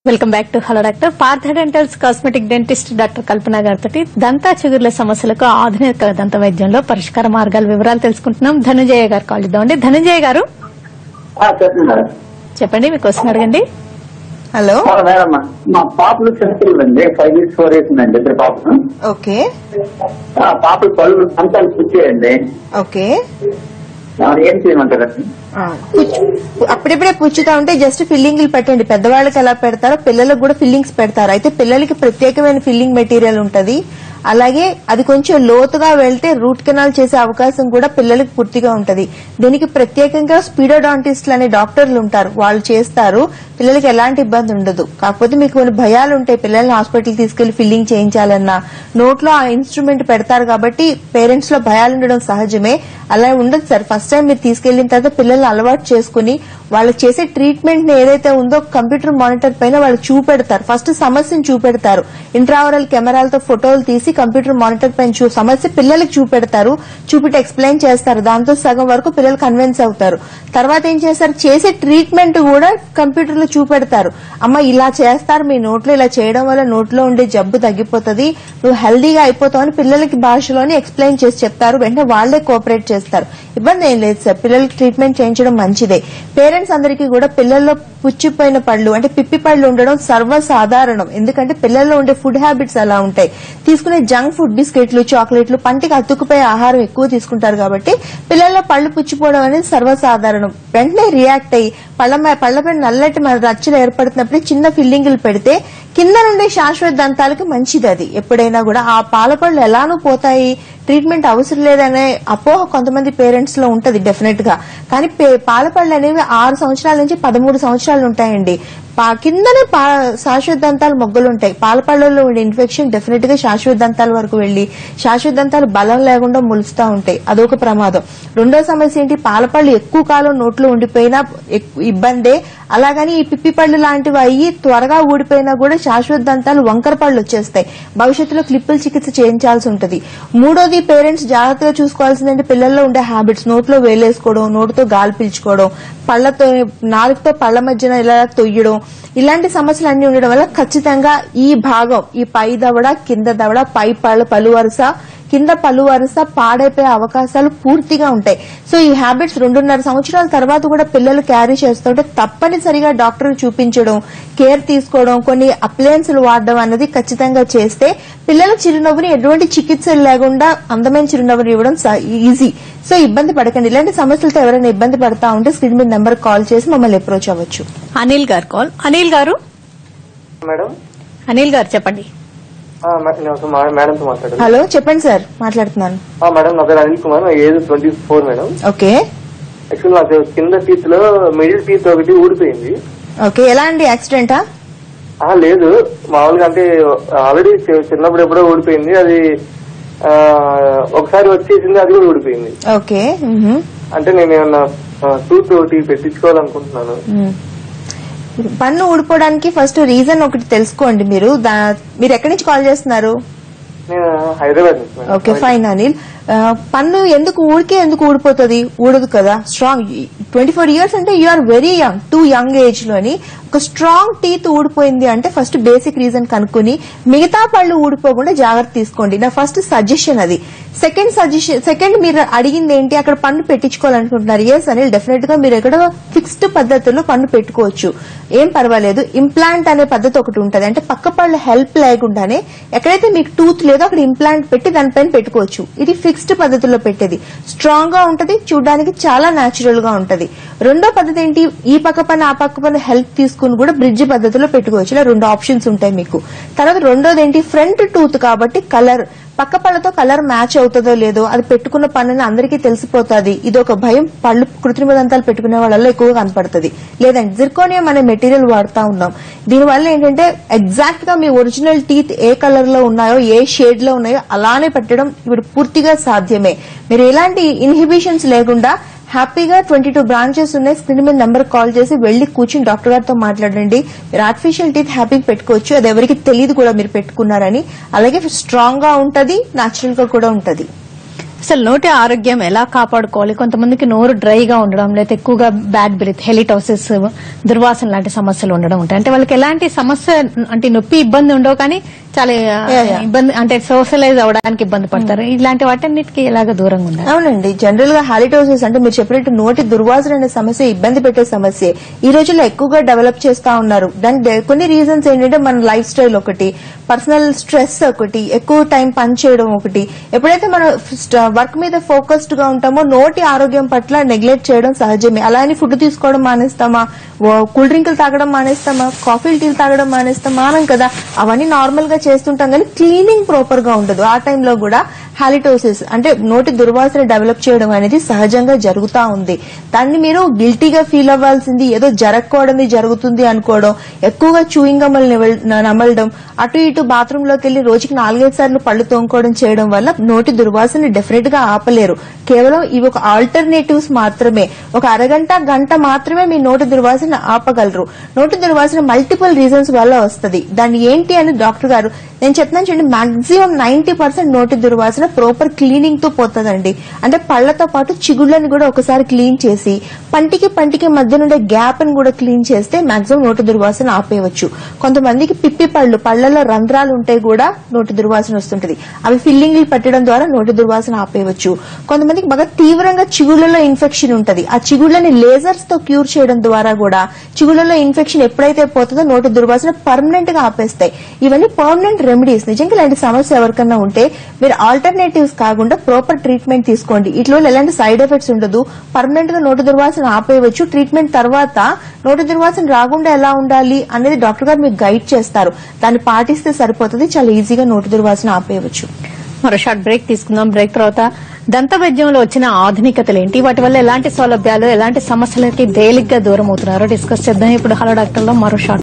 Welcome back to hello doctor Partha dentals cosmetic dentist doctor Kalpana గారితో దంతా చిగుర్ల సమస్యలకు ఆధునిక దంత వైద్యంలో పరిష్కార మార్గాల వివరాలు తెలుసుకుంటున్నాం ధనుంజయ గారు కాల్ ఇద్దామండి ధనుంజయ గారు ఆ, చెప్పండి మేడం చెప్పండి మీ క్వశ్చన్ అడగండి హలో ఆ, మేడం మా పాపలు చిన్నపిల్లలండి ఫైవ్ ఇయర్స్ ఫోర్ ఇయర్స్ ఉందండి ఇద్దరు పాపలు ఓకే ఆ, పాపలు పళ్ళు అంతాలు పుచ్చేయండి ఓకే ఏం చేయమంటారండి ఆ, పుచ్చు అప్పుడప్పుడే పుచ్చుతా ఉంటే జస్ట్ ఫిల్లింగ్లు పెట్టండి పెద్దవాళ్ళకి ఎలా పెడతారో పిల్లలకు కూడా ఫిల్లింగ్స్ పెడతారు అయితే పిల్లలకి ప్రత్యేకమైన ఫిల్లింగ్ మెటీరియల్ ఉంటది అలాగే అది కొంచెం లోతుగా వెళ్తే రూట్ కెనాల్ చేసే అవకాశం కూడా పిల్లలకు పూర్తిగా ఉంటది దీనికి ప్రత్యేకంగా స్పీడోడాంటిస్ట్లు అనే డాక్టర్లు ఉంటారు వాళ్ళు చేస్తారు పిల్లలకి ఎలాంటి ఇబ్బంది ఉండదు కాకపోతే మీకు కొన్ని భయాలు ఉంటాయి పిల్లల్ని హాస్పిటల్ తీసుకెళ్లి ఫిల్లింగ్ చేయించాలన్నా నోట్లో ఆ ఇన్స్ట్రుమెంట్ పెడతారు కాబట్టి పేరెంట్స్ లో భయాలు ఉండడం సహజమే అలా ఉండదు సార్ ఫస్ట్ టైం మీరు తీసుకెళ్లిన తర్వాత పిల్లల్ని అలవాటు చేసుకుని వాళ్ళకి చేసే ట్రీట్మెంట్ ని ఏదైతే ఉందో కంప్యూటర్ మానిటర్ పైన వాళ్ళు చూపెడతారు ఫస్ట్ సమస్యను చూపెడతారు ఇంట్రావరల్ కెమెరాలతో ఫోటోలు తీసి కంప్యూటర్ మానిటర్ పైన చూ సమస్య పిల్లలకి చూపెడతారు చూపెట్టి ఎక్స్ప్లెయిన్ చేస్తారు దాంతో సగం వరకు పిల్లలు కన్విన్స్ అవుతారు తర్వాత ఏం చేస్తారు చేసే ట్రీట్మెంట్ కూడా కంప్యూటర్ లో చూపెడతారు అమ్మ ఇలా చేస్తారు మీ నోట్లో ఇలా చేయడం వల్ల నోట్లో ఉండే జబ్బు తగ్గిపోతుంది నువ్వు హెల్దీగా అయిపోతావు అని పిల్లలకి భాషలోనే ఎక్స్ప్లెయిన్ చేసి చెప్తారు వెంటనే వాళ్లే కోఆపరేట్ చేస్తారు ఇబ్బంది ఏం లేదు సార్ పిల్లలకి ట్రీట్మెంట్ చేయించడం మంచిదే పేరెంట్స్ అందరికీ కూడా పిల్లల్లో పుచ్చిపోయిన పళ్ళు అంటే పిప్పి పళ్ళు ఉండడం సర్వసాధారణం ఎందుకంటే పిల్లల్లో ఉండే ఫుడ్ హ్యాబిట్స్ అలా ఉంటాయి తీసుకునే జంక్ ఫుడ్ బిస్కెట్లు చాక్లెట్లు పంటికి అతుక్కుపోయే ఆహారం ఎక్కువ తీసుకుంటారు కాబట్టి పిల్లల్లో పళ్ళు పుచ్చిపోవడం అనేది సర్వసాధారణం వెంటనే రియాక్ట్ అయ్యి పళ్ళ మ- పళ్ళపై నల్లటి మ- రచ్చలు ఏర్పడుతున్నప్పుడు చిన్న ఫిల్లింగ్లు పెడితే కింద నుండే శాశ్వత దంతాలకి మంచిది అది ఎప్పుడైనా కూడా ఆ పాలపళ్ళు ఎలానూ పోతాయి ట్రీట్మెంట్ అవసరం లేదనే అపోహ కొంతమంది పేరెంట్స్ లో ఉంటది డెఫినెట్ గా కానీ పే- పాలపళ్ళు అనేవి ఆరు సంవత్సరాల నుంచి పదమూడు సంవత్సరాలు ఉంటాయండి పా- కిందనే పా- శాశ్వత దంతాలు మొగ్గలు ఉంటాయి పాలపళ్ళలో ఉండే ఇన్ఫెక్షన్ డెఫినెట్ గా శాశ్వత దంతాల వరకు వెళ్లి శాశ్వత దంతాలు బలం లేకుండా ములుస్తా ఉంటాయి అదొక ప్రమాదం రెండో సమస్య ఏంటి పాలపళ్ళు ఎక్కువ కాలం నోట్లో ఉండిపోయినా ఎక్కు- ఇబ్బందే అలాగని ఈ పిప్పి పళ్ళు లాంటివి అయ్యి త్వరగా ఊడిపోయినా కూడా శాశ్వత దంతాలు వంకర పళ్ళు వచ్చేస్తాయి భవిష్యత్తులో క్లిప్పుల చికిత్స చేయించాల్సి ఉంటుంది మూడోది పేరెంట్స్ జాగ్రత్తగా చూసుకోవాల్సిందంటే పిల్లల్లో ఉండే హ్యాబిట్స్ నోట్లో వేలేసుకోవడం నోటితో గాలి పీల్చుకోవడం పళ్ళతో నాలుగుతో పళ్ళ మధ్యన ఇలా తొయ్యడం ఇలాంటి సమస్యలు అన్ని ఉండడం వల్ల ఖచ్చితంగా ఈ భాగం ఈ పై దవడ కింద దవడ పై పళ్ళ పలు వరుస కింద పలు వరుస పాడైపోయే అవకాశాలు పూర్తిగా ఉంటాయి సో ఈ హ్యాబిట్స్ రెండున్నర సంవత్సరాల తర్వాత కూడా పిల్లలు క్యారీ చేస్తుంటే తప్పనిసరిగా డాక్టర్ చూపించడం కేర్ తీసుకోవడం కొన్ని అప్లయన్స్లు వాడడం అనేది ఖచ్చితంగా చేస్తే పిల్లల చిరునవ్వుని ఎటువంటి చికిత్సలు లేకుండా అందమైన చిరునవ్వుని ఇవ్వడం ఈజీ సో ఇబ్బంది పడకండి ఇలాంటి సమస్యలతో ఎవరైనా ఇబ్బంది పడతా ఉంటే స్క్రీన్ మీద నెంబర్ కాల్ చేసి మమ్మల్ని అప్రోచ్ అవ్వచ్చు అనిల్ గారు కాల్ అనిల్ గారు మేడం అనిల్ గారు చెప్పండి ఆ, మే- నేను ఒక మా- మేడంతో మాట్లాడాను హలో చెప్పండి సార్ మాట్లాడుతున్నాను ఆ, మేడం నా పేరు అనిల్ కుమార్ నా age twenty four madam okay actual నాకు కింద టీత్ లో మిడిల్ టీత్ ఒకటి ఊడిపోయింది ఓకే ఎలాంటి యాక్సిడెంటా ఆ లేదు మామూలుగా అంటే ఆల్రెడీ చిన్నప్పుడు ఎప్పుడో ఊడిపోయింది అది ఆ, ఒకసారి వచ్చేసింది అది కూడా ఊడిపోయింది ఓకే మ్హూ. అంటే నేను ఏమన్నా టూత్ ఒకటి పెట్టించుకోవాలనుకుంటున్నాను మ్మ్. పన్ను ఊడిపోవడానికి ఫస్ట్ రీజన్ ఒకటి తెలుసుకోండి మీరు దా- మీరు ఎక్కడి నుంచి కాల్ చేస్తున్నారు నేను హైదరాబాద్ నుంచి మేడం. ఓకే ఫైన్ అనిల్ ఆ, పన్ను ఎందుకు ఊడికే ఎందుకు ఊడిపోతుంది ఊడదు కదా స్ట్రాంగ్ ట్వంటీ ఫోర్ ఇయర్స్ అంటే you are very young too young age లోని ఒక స్ట్రాంగ్ టీత్ ఊడిపోయింది అంటే ఫస్ట్ బేసిక్ రీజన్ కనుక్కొని మిగతా పళ్ళు ఊడిపోకుండా జాగ్రత్త తీసుకోండి నా ఫస్ట్ సజెషన్ అది సెకండ్ సజెషన్ సెకండ్ మీరు అడిగింది ఏంటి అక్కడ పన్ను పెట్టించుకోవాలనుకుంటున్నారు ఎస్ అనిల్ డెఫినెట్ గా మీరు ఎక్కడ ఫిక్స్డ్ పద్ధతిలో పన్ను పెట్టుకోవచ్చు ఏం పర్వాలేదు ఇంప్లాంట్ అనే పద్ధతి ఒకటి ఉంటది అంటే పక్క పళ్ళు హెల్ప్ లేకుండానే ఎక్కడైతే మీకు టూత్ లేదో అక్కడ ఇంప్లాంట్ పెట్టి దానిపైన పెట్టుకోవచ్చు ఇది ఫిక్స్డ్ పద్ధతిలో పెట్టేది స్ట్రాంగ్ గా ఉంటది చూడడానికి చాలా నాచురల్ గా ఉంటది రెండో పద్ధతి ఏంటి ఈ పక్క పని ఆ పక్క పని హెల్ప్ తీసుకుని కూడా బ్రిడ్జ్ పద్ధతిలో పెట్టుకోవచ్చు ఇలా రెండు ఆప్షన్స్ ఉంటాయి మీకు తర్వాత రెండోది ఏంటి ఫ్రంట్ టూత్ కాబట్టి కలర్ పక్క పళ్ళతో కలర్ మ్యాచ్ అవుతుందో లేదో అది పెట్టుకున్న పన్నుని అందరికీ తెలిసిపోతుంది ఇది ఒక భయం పళ్ళు కృత్రిమ దంతాలు పెట్టుకునే వాళ్ళలో ఎక్కువగా కనపడుతుంది లేదంటే జిర్కోనియం అనే మెటీరియల్ వాడుతా ఉన్నాం దీనివల్ల ఏంటంటే ఎగ్జాక్ట్ గా మీ ఒరిజినల్ టీత్ ఏ కలర్ లో ఉన్నాయో ఏ షేడ్ లో ఉన్నాయో అలానే పెట్టడం ఇప్పుడు పూర్తిగా సాధ్యమే మీరు ఎలాంటి ఇన్హిబిషన్స్ లేకుండా హ్యాపీగా ట్వంటీ టూ బ్రాంచెస్ ఉన్నాయి స్క్రీన్ మీద నెంబర్ కాల్ చేసి వెళ్లి కూర్చుని డాక్టర్ గారితో మాట్లాడండి మీరు ఆర్టిఫిషియల్ టీత్ హ్యాపీగా పెట్టుకోవచ్చు అది ఎవరికి తెలియదు కూడా మీరు పెట్టుకున్నారని అలాగే స్ట్రాంగ్ గా ఉంటది నాచురల్ గా కూడా ఉంటది అసలు నోటి ఆరోగ్యం ఎలా కాపాడుకోవాలి కొంతమందికి నోరు డ్రైగా ఉండడం లేదా ఎక్కువగా బ్యాడ్ బ్రీత్ హెలిటోసిస్ దుర్వాసన లాంటి సమస్యలు ఉండడం ఉంటాయి అంటే వాళ్ళకి ఎలాంటి సమస్య అంటే నొప్పి ఇబ్బంది ఉండవు కానీ చాలా Yeah, yeah. ఇబ్బంది అంటే సోషలైజ్ అవడానికి ఇబ్బంది పడతారు ఇలాంటి వాటన్నిటికీ ఎలాగ దూరంగా ఉండాలి అవునండి జనరల్ గా హాలిటోసిస్ అంటే మీరు చెప్పినట్టు నోటి దుర్వాసన అనే సమస్య ఇబ్బంది పెట్టే సమస్య ఈ రోజుల్లో ఎక్కువగా డెవలప్ చేస్తా ఉన్నారు దానికి దే- కొన్ని రీజన్స్ ఏంటంటే మన లైఫ్ స్టైల్ ఒకటి పర్సనల్ స్ట్రెస్ ఒకటి ఎక్కువ టైం పని చేయడం ఒకటి ఎప్పుడైతే మనం వర్క్ మీద ఫోకస్డ్ గా ఉంటామో నోటి ఆరోగ్యం పట్ల నెగ్లెక్ట్ చేయడం సహజమే అలా అని ఫుడ్ తీసుకోవడం మానేస్తామా కూల్ డ్రింకులు తాగడం మానేస్తామా కాఫీలు టీలు తాగడం మానేస్తామా మానం కదా అవన్నీ నార్మల్ గా చేస్తుంటాం కానీ క్లీనింగ్ ప్రాపర్ గా ఉండదు ఆ టైంలో కూడా హాలిటోసిస్ అంటే నోటి దుర్వాసన డెవలప్ చేయడం అనేది సహజంగా జరుగుతా ఉంది దాన్ని మీరు గిల్టీగా ఫీల్ అవ్వాల్సింది ఏదో జరగకూడదు జరుగుతుంది అనుకోవడం ఎక్కువగా చూయింగ్ గమ్మలు నమలడం అటు ఇటు బాత్రూమ్ లోకి వెళ్లి రోజుకి నాలుగైదు సార్లు పళ్ళు తోముకోవడం చేయడం వల్ల నోటి దుర్వాసన డెఫినెట్ గా ఆపలేరు కేవలం ఇవి ఒక ఆల్టర్నేటివ్స్ మాత్రమే ఒక అరగంట గంట మాత్రమే మీ నోటి దుర్వాసన ఆపగలరు నోటి దుర్వాసన మల్టిపుల్ రీజన్స్ వల్ల వస్తది దాన్ని ఏంటి అని డాక్టర్ గారు నేను చెప్తున్నాను చూడండి మాక్సిమం నైన్టీ పర్సెంట్ నోటి దుర్వాసన ప్రాపర్ క్లీనింగ్ తో పోతుందండి అంటే పళ్లతో పాటు చిగుళ్ళని కూడా ఒకసారి క్లీన్ చేసి పంటికి పంటికి మధ్య నుండే గ్యాప్ ని కూడా క్లీన్ చేస్తే మాక్సిమం నోటి దుర్వాసన ఆపేయవచ్చు కొంతమందికి పిప్పి పళ్ళు పళ్లలో రంధ్రాలు ఉంటే కూడా నోటి దుర్వాసన వస్తుంటది అవి ఫిల్లింగ్లు పెట్టడం ద్వారా నోటి దుర్వాసన ఆపేయవచ్చు కొంతమందికి బాగా తీవ్రంగా చిగుళ్ళలో ఇన్ఫెక్షన్ ఉంటది ఆ చిగుళ్ళని లేజర్స్ తో క్యూర్ చేయడం ద్వారా కూడా చిగుళ్ళలో ఇన్ఫెక్షన్ ఎప్పుడైతే పోతుందో నోటి దుర్వాసన పర్మనెంట్ గా ఆపేస్తాయి ఇవన్నీ పర్మనెంట్ రెమెడీస్ నిజంగా ఇలాంటి సమస్య ఎవరికన్నా ఉంటే మీరు ఆల్టర్నేటివ్స్ కాకుండా ప్రాపర్ ట్రీట్మెంట్ తీసుకోండి ఇట్లో ఎలాంటి సైడ్ ఎఫెక్ట్స్ ఉండదు పర్మనెంట్ గా నోటి దుర్వాసన ఆపేయవచ్చు ట్రీట్మెంట్ తర్వాత నోటి దుర్వాసన రాకుండా ఎలా ఉండాలి అనేది డాక్టర్ గారు మీకు గైడ్ చేస్తారు దాన్ని పాటిస్తే సరిపోతుంది చాలా ఈజీగా నోటి దుర్వాసన ఆపేయవచ్చు మరో షార్ట్ బ్రేక్ తీసుకుందాం బ్రేక్ తర్వాత దంత వైద్యంలో వచ్చిన ఆధునికతలు ఏంటి వాటి వల్ల ఎలాంటి సౌలభ్యాలు ఎలాంటి సమస్యలకి తేలిగ్గా దూరం అవుతున్నారో డిస్కస్ చేద్దాం ఇప్పుడు హలో డాక్టర్ లో మరో షార్ట్